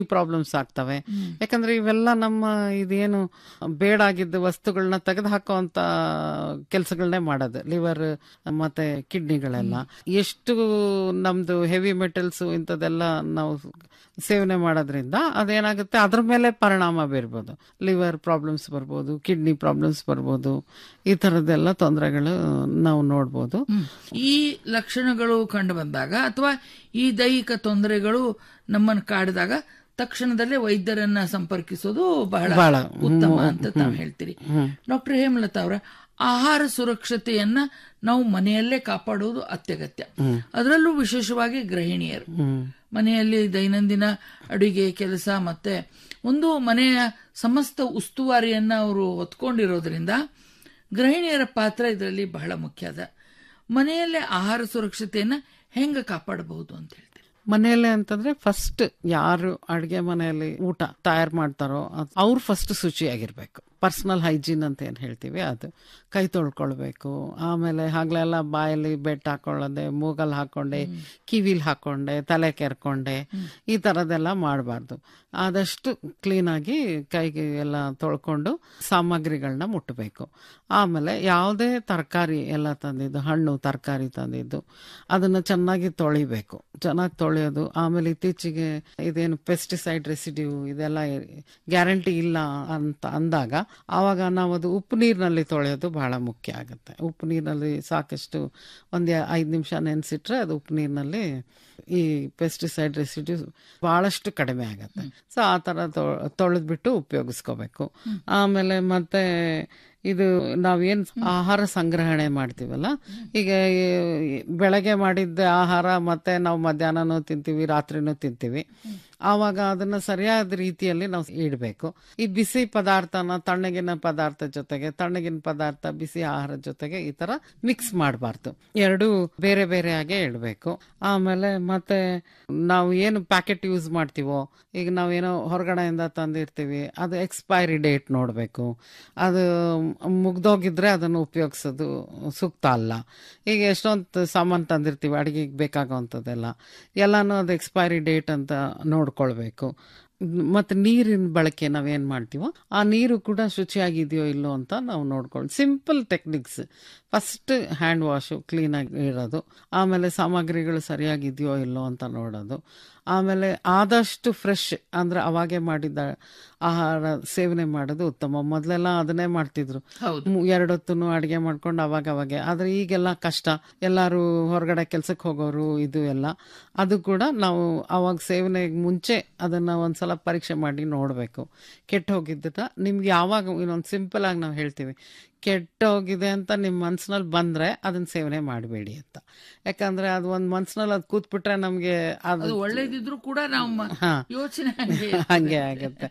Problems ಆಗ್ತವೆ ಯಾಕಂದ್ರೆ ಇವೆಲ್ಲ ನಮ್ಮ ಇದೇನು ಬೇಡಾಗಿದ್ದ ವಸ್ತುಗಳನ್ನ ತೆಗೆದು ಹಾಕುವಂತ ಕೆಲಸಗಳನ್ನೇ ಮಾಡೋದು ಲಿವರ್ ಮತ್ತೆ ಕಿಡ್ನಿಗಳೆಲ್ಲ ಎಷ್ಟು ನಮ್ದು ಹೆವಿ ಮೆಟಲ್ಸ್ ಇಂಥದ್ದೆಲ್ಲ ನಾವು ಸೇವನೆ ಮಾಡೋದ್ರಿಂದ ಅದೇನಾಗುತ್ತೆ ಅದ್ರ ಮೇಲೆ ಪರಿಣಾಮ ಬೀರ್ಬೋದು ಲಿವರ್ ಪ್ರಾಬ್ಲಮ್ಸ್ ಬರ್ಬೋದು ಕಿಡ್ನಿ ಪ್ರಾಬ್ಲಮ್ಸ್ ಬರ್ಬೋದು ಈ ಥರದ್ದೆಲ್ಲ ತೊಂದರೆಗಳು ನಾವು ನೋಡ್ಬೋದು ಈ ಲಕ್ಷಣಗಳು ಕಂಡು ಬಂದಾಗ ಅಥವಾ ಈ ದೈಹಿಕ ತೊಂದರೆಗಳು ನಮ್ಮನ್ನು ಕಾಡಿದಾಗ ತಕ್ಷಣದಲ್ಲೇ ವೈದ್ಯರನ್ನ ಸಂಪರ್ಕಿಸೋದು ಬಹಳ ಬಹಳ. ಉತ್ತಮ ಅಂತ ತಾವು ಹೇಳ್ತೀರಿ ಡಾಕ್ಟರ್ ಹೇಮಲತಾ ಅವರ ಆಹಾರ ಸುರಕ್ಷತೆಯನ್ನ ನಾವು ಮನೆಯಲ್ಲೇ ಕಾಪಾಡುವುದು ಅತ್ಯಗತ್ಯ ಅದರಲ್ಲೂ ವಿಶೇಷವಾಗಿ ಗೃಹಿಣಿಯರು ಮನೆಯಲ್ಲಿ ದೈನಂದಿನ ಅಡುಗೆ ಕೆಲಸ ಮತ್ತೆ ಒಂದು ಮನೆಯ ಸಮಸ್ತ ಉಸ್ತುವಾರಿಯನ್ನ ಅವರು ಹೊತ್ಕೊಂಡಿರೋದ್ರಿಂದ ಗೃಹಿಣಿಯರ ಪಾತ್ರ ಇದರಲ್ಲಿ ಬಹಳ ಮುಖ್ಯ ಅದ ಮನೆಯಲ್ಲೇ ಆಹಾರ ಸುರಕ್ಷತೆಯನ್ನ ಹೆಂಗ ಕಾಪಾಡಬಹುದು ಅಂತ ಹೇಳ್ತೀರಿ ಮನೆಯಲ್ಲೇ ಅಂತಂದ್ರೆ ಫಸ್ಟ್ ಯಾರು ಅಡ್ಗೆ ಮನೆಯಲ್ಲಿ ಊಟ ತಯಾರು ಮಾಡ್ತಾರೋ ಅವ್ರು ಫಸ್ಟ್ ಶುಚಿಯಾಗಿರ್ಬೇಕು ಪರ್ಸನಲ್ ಹೈಜೀನ್ ಅಂತ ಏನ್ ಹೇಳ್ತೀವಿ ಅದು ಕೈ ತೊಳ್ಕೊಳ್ಬೇಕು ಆಮೇಲೆ ಹಗಲೆಲ್ಲ ಬಾಯಲ್ಲಿ ಬೆಟ್ ಹಾಕೊಳ್ಳೋದೆ ಮೂಗಲ್ ಹಾಕೊಂಡೆ ಕಿವಿಲ್ ಹಾಕೊಂಡೆ ತಲೆ ಕೆರ್ಕೊಂಡೆ ಈ ಥರದ್ದೆಲ್ಲ ಮಾಡಬಾರ್ದು ಆದಷ್ಟು ಕ್ಲೀನಾಗಿ ಕೈಗೆ ಎಲ್ಲ ತೊಳ್ಕೊಂಡು ಸಾಮಗ್ರಿಗಳನ್ನ ಮುಟ್ಟಬೇಕು ಆಮೇಲೆ ಯಾವುದೇ ತರಕಾರಿ ಎಲ್ಲ ತಂದಿದ್ದು ಹಣ್ಣು ತರಕಾರಿ ತಂದಿದ್ದು ಅದನ್ನ ಚೆನ್ನಾಗಿ ತೊಳಿಬೇಕು ಚೆನ್ನಾಗಿ ತೊಳೆಯೋದು ಆಮೇಲೆ ಇತ್ತೀಚೆಗೆ ಇದೇನು ಪೆಸ್ಟಿಸೈಡ್ ರೆಸಿಡ್ಯೂ ಇದೆಲ್ಲ ಗ್ಯಾರಂಟಿ ಇಲ್ಲ ಅಂತ ಅಂದಾಗ ಆವಾಗ ನಾವು ಅದು ಉಪ್ಪು ನೀರಿನಲ್ಲಿ ತೊಳೆಯೋದು ಬಹಳ ಮುಖ್ಯ ಆಗುತ್ತೆ ಉಪ್ಪು ನೀರಿನಲ್ಲಿ ಸಾಕಷ್ಟು ಒಂದು ಐದು ನಿಮಿಷ ನೆನೆಸಿಟ್ರೆ ಅದು ಉಪ್ಪು ನೀರಿನಲ್ಲಿ ಈ ಪೆಸ್ಟಿಸೈಡ್ ರೆಸಿಡ್ಯೂ ಬಹಳಷ್ಟು ಕಡಿಮೆ ಆಗುತ್ತೆ ಸೊ ಆ ಥರ ತೊಳೆದ್ಬಿಟ್ಟು ಉಪಯೋಗಿಸ್ಕೋಬೇಕು ಆಮೇಲೆ ಮತ್ತೆ ಇದು ನಾವೇನ್ ಆಹಾರ ಸಂಗ್ರಹಣೆ ಮಾಡ್ತೀವಲ್ಲ ಈಗ ಈ ಬೆಳಗ್ಗೆ ಮಾಡಿದ್ದ ಆಹಾರ ಮತ್ತೆ ನಾವು ಮಧ್ಯಾಹ್ನನೂ ತಿಂತೀವಿ ರಾತ್ರಿನೂ ತಿಂತೀವಿ ಆವಾಗ ಅದನ್ನ ಸರಿಯಾದ ರೀತಿಯಲ್ಲಿ ನಾವು ಇಡಬೇಕು ಈ ಬಿಸಿ ಪದಾರ್ಥನ ತಣ್ಣಗಿನ ಪದಾರ್ಥ ಜೊತೆಗೆ ತಣ್ಣಗಿನ ಪದಾರ್ಥ ಬಿಸಿ ಆಹಾರ ಜೊತೆಗೆ ಈ ತರ ಮಿಕ್ಸ್ ಮಾಡಬಾರ್ದು ಎರಡು ಬೇರೆ ಬೇರೆಯಾಗೆ ಇಡಬೇಕು ಆಮೇಲೆ ಮತ್ತೆ ನಾವು ಏನು ಪ್ಯಾಕೆಟ್ ಯೂಸ್ ಮಾಡ್ತೀವೋ ಈಗ ನಾವೇನೋ ಹೊರಗಡೆಯಿಂದ ತಂದಿರ್ತೀವಿ ಅದು ಎಕ್ಸ್ಪೈರಿ ಡೇಟ್ ನೋಡಬೇಕು ಅದು ಮುಗ್ದೋಗಿದ್ರೆ ಅದನ್ನು ಉಪಯೋಗಿಸೋದು ಸೂಕ್ತ ಅಲ್ಲ ಈಗ ಎಷ್ಟೊಂದು ಸಾಮಾನು ತಂದಿರ್ತೀವಿ ಅಡುಗೆಗೆ ಬೇಕಾಗೋವಂಥದ್ದೆಲ್ಲ ಎಲ್ಲಾನು ಅದು ಎಕ್ಸ್ಪೈರಿ ಡೇಟ್ ಅಂತ ನೋಡ್ಕೊಳ್ಬೇಕು ಮತ್ತೆ ನೀರಿನ ಬಳಕೆ ನಾವೇನ್ ಮಾಡ್ತೀವೋ ಆ ನೀರು ಕೂಡ ಶುಚಿಯಾಗಿದೆಯೋ ಇಲ್ಲೋ ಅಂತ ನಾವು ನೋಡ್ಕೊಂಡು simple techniques first hand wash ಕ್ಲೀನಾಗಿ ಇರೋದು ಆಮೇಲೆ ಸಾಮಗ್ರಿಗಳು ಸರಿಯಾಗಿದೆಯೋ ಇಲ್ಲೋ ಅಂತ ನೋಡೋದು ಆಮೇಲೆ ಆದಷ್ಟು ಫ್ರೆಶ್ ಅಂದ್ರೆ ಅವಾಗೆ ಮಾಡಿದ ಆಹಾರ ಸೇವನೆ ಮಾಡೋದು ಉತ್ತಮ ಮೊದಲೆಲ್ಲ ಅದನ್ನೇ ಮಾಡ್ತಿದ್ರು ಮು- ಎರಡೊತ್ತೂ ಅಡಿಗೆ ಮಾಡ್ಕೊಂಡು ಅವಾಗ ಅವಾಗೆ ಆದ್ರೆ ಈಗೆಲ್ಲ ಕಷ್ಟ ಎಲ್ಲರೂ ಹೊರಗಡೆ ಕೆಲ್ಸಕ್ಕೆ ಹೋಗೋರು ಇದು ಎಲ್ಲ ಅದು ಕೂಡ ನಾವು ಅವಾಗ ಸೇವನೆಗೆ ಮುಂಚೆ ಅದನ್ನ ಒಂದ್ಸಲ ಪರೀಕ್ಷೆ ಮಾಡಿ ನೋಡಬೇಕು ಕೆಟ್ಟ ಹೋಗಿದ್ದನ್ನ ನಿಮ್ಗೆ ಯಾವಾಗ ಇನ್ನೊಂದು ಸಿಂಪಲ್ ಆಗಿ ನಾವು ಹೇಳ್ತೀವಿ ಕೆಟ್ಟ ಹೋಗಿದೆ ಅಂತ ನಿಮ್ಮ ಮನ್ಸಿನಲ್ಲಿ ಬಂದ್ರೆ ಅದನ್ನ ಸೇವನೆ ಮಾಡಬೇಡಿ ಅಂತ ಯಾಕಂದ್ರೆ ಅದು ಒಂದ್ ಮನ್ಸಿನಲ್ಲಿ ಅದು ಕೂತ್ಬಿಟ್ರೆ ನಮ್ಗೆ ಅದು ಅದು ಒಳ್ಳೇದಿದ್ರು ಕೂಡ ನಮ್ಮ ಹಾ. ಯೋಚನೆ ಹಂಗೆ ಹಂಗೆ ಆಗತ್ತೆ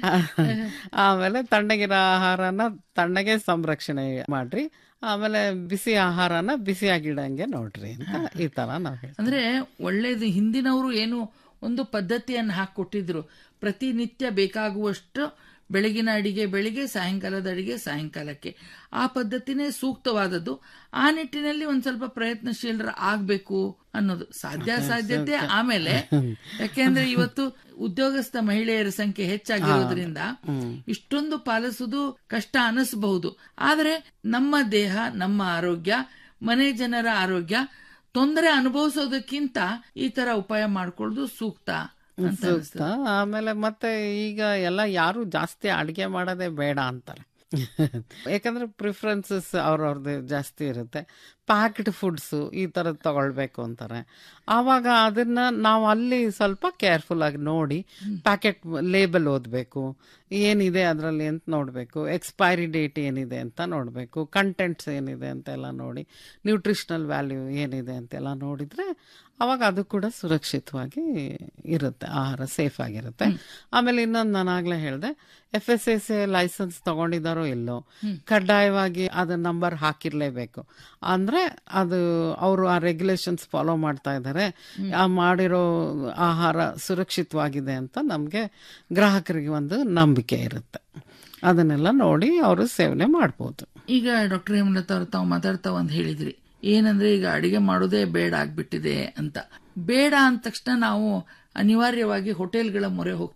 ಆಮೇಲೆ ತಣ್ಣಗಿನ ಆಹಾರನ ತಣ್ಣಗೆ ಸಂರಕ್ಷಣೆ ಮಾಡ್ರಿ ಆಮೇಲೆ ಬಿಸಿ ಆಹಾರನ ಬಿಸಿಯಾಗಿಡಂಗೆ ನೋಡ್ರಿ ಅಂತ ಈ ತರ ನಾವ್ ಹೇಳ್ತೀವಿ ಅಂದ್ರೆ ಒಳ್ಳೇದು ಹಿಂದಿನವರು ಏನು ಒಂದು ಪದ್ಧತಿಯನ್ನು ಹಾಕೊಟ್ಟಿದ್ರು ಪ್ರತಿನಿತ್ಯ ಬೇಕಾಗುವಷ್ಟು ಬೆಳಗಿನ ಅಡಿಗೆ ಬೆಳಿಗ್ಗೆ ಸಾಯಂಕಾಲದ ಅಡಿಗೆ ಸಾಯಂಕಾಲಕ್ಕೆ ಆ ಪದ್ಧತಿನೇ ಸೂಕ್ತವಾದದ್ದು ಆ ನಿಟ್ಟಿನಲ್ಲಿ ಒಂದ್ ಸ್ವಲ್ಪ ಪ್ರಯತ್ನಶೀಲರ ಆಗ್ಬೇಕು ಅನ್ನೋದು ಸಾಧ್ಯ ಸಾಧ್ಯತೆ ಆಮೇಲೆ ಯಾಕೆಂದ್ರೆ ಇವತ್ತು ಉದ್ಯೋಗಸ್ಥ ಮಹಿಳೆಯರ ಸಂಖ್ಯೆ ಹೆಚ್ಚಾಗಿರೋದ್ರಿಂದ ಇಷ್ಟೊಂದು ಪಾಲಿಸುವುದು ಕಷ್ಟ ಅನಿಸಬಹುದು ಆದ್ರೆ ನಮ್ಮ ದೇಹ ನಮ್ಮ ಆರೋಗ್ಯ ಮನೆ ಜನರ ಆರೋಗ್ಯ ತೊಂದರೆ ಅನುಭವಿಸೋದಕ್ಕಿಂತ ಈ ತರ ಉಪಾಯ ಮಾಡ್ಕೊಳ್ಳೋದು ಸೂಕ್ತ ಅಂತ ಸೂಕ್ತ ಆಮೇಲೆ ಮತ್ತೆ ಈಗ ಎಲ್ಲ ಯಾರು ಜಾಸ್ತಿ ಅಡಿಗೆ ಮಾಡೋದೇ ಬೇಡ ಅಂತಾರೆ ಯಾಕಂದ್ರೆ ಪ್ರಿಫರೆನ್ಸಸ್ ಅವ್ರವ್ರದ್ದು ಜಾಸ್ತಿ ಇರುತ್ತೆ ಪ್ಯಾಕ್ಡ್ ಫುಡ್ಸು ಈ ಥರದ್ದು ತಗೊಳ್ಬೇಕು ಅಂತಾರೆ ಆವಾಗ ಅದನ್ನ ನಾವು ಅಲ್ಲಿ ಸ್ವಲ್ಪ ಕೇರ್ಫುಲ್ ಆಗಿ ನೋಡಿ ಪ್ಯಾಕೆಟ್ ಲೇಬಲ್ ಓದಬೇಕು ಏನಿದೆ ಅದರಲ್ಲಿ ಅಂತ ನೋಡಬೇಕು ಎಕ್ಸ್ಪೈರಿ ಡೇಟ್ ಏನಿದೆ ಅಂತ ನೋಡಬೇಕು ಕಂಟೆಂಟ್ಸ್ ಏನಿದೆ ಅಂತೆಲ್ಲ ನೋಡಿ ನ್ಯೂಟ್ರಿಷನಲ್ ವ್ಯಾಲ್ಯೂ ಏನಿದೆ ಅಂತೆಲ್ಲ ನೋಡಿದ್ರೆ ಅವಾಗ ಅದು ಕೂಡ ಸುರಕ್ಷಿತವಾಗಿ ಇರುತ್ತೆ ಆಹಾರ ಸೇಫ್ ಆಗಿರುತ್ತೆ ಆಮೇಲೆ ಇನ್ನೊಂದು ನಾನು ಆಗ್ಲೇ ಹೇಳಿದೆ F S S A licence ತಗೊಂಡಿದ್ದಾರೋ ಇಲ್ಲೋ ಕಡ್ಡಾಯವಾಗಿ ಅದ ನಂಬರ್ ಹಾಕಿರ್ಲೇಬೇಕು ಅಂದ್ರೆ ಅದು ಅವರು ಆ ರೆಗ್ಯುಲೇಷನ್ಸ್ ಫಾಲೋ ಮಾಡ್ತಾ ಇದ್ದಾರೆ ಆ ಮಾಡಿರೋ ಆಹಾರ ಸುರಕ್ಷಿತವಾಗಿದೆ ಅಂತ ನಮ್ಗೆ ಗ್ರಾಹಕರಿಗೆ ಒಂದು ನಂಬಿಕೆ ಇರುತ್ತೆ ಅದನ್ನೆಲ್ಲ ನೋಡಿ ಅವರು ಸೇವನೆ ಮಾಡ್ಬೋದು ಈಗ ಡಾಕ್ಟರ್ ಹೇಮಲತಾ ಅವ್ರು ತಾವು ಮಾತಾಡ್ತಾ ಒಂದ್ ಹೇಳಿದ್ರಿ ಏನಂದ್ರೆ ಈಗ ಅಡಿಗೆ ಮಾಡೋದೇ ಬೇಡ ಆಗ್ಬಿಟ್ಟಿದೆ ಅಂತ ಬೇಡ ಅಂದ ತಕ್ಷಣ ನಾವು ಅನಿವಾರ್ಯವಾಗಿ ಹೋಟೆಲ್ಗಳ ಮೊರೆ ಹೋಗ್ತೀವಿ